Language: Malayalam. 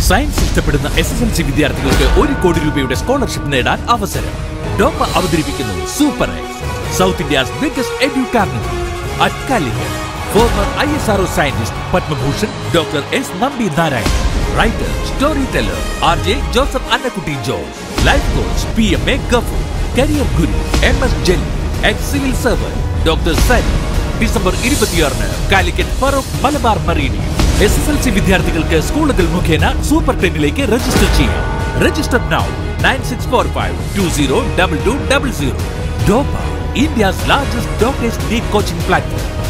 സയൻസ് ഇഷ്ടപ്പെടുന്ന എസ് എസ് എൽ സി വിദ്യാർത്ഥികൾക്ക് ഒരു കോടി രൂപയുടെ സ്കോളർഷിപ്പ് നേടാൻ അവസരം ഡോപ്പ അവതരിപ്പിക്കുന്നു super X South India's biggest edu carnival at Calicut former I S R scientist Padma Bhushan doctor S Nambi Narayan writer story teller R J Joseph Annakutty Jose life coach P M A Gafoor career guru M S Jaleel ex civil servant doctor Sari December ഇരുപത്തിയാറിന് കാലിക്കറ്റ് ഫറൂഖ് മലബാർ മറീനി എസ് എസ് എൽ സി വിദ്യാർത്ഥികൾക്ക് സ്കൂളുകൾ മുഖേന സൂപ്പർ ടെന്നിലേക്ക് രജിസ്റ്റർ ചെയ്യാം register now nine six four five to zero double two double zero Dopa India's largest doctors NEET coaching platform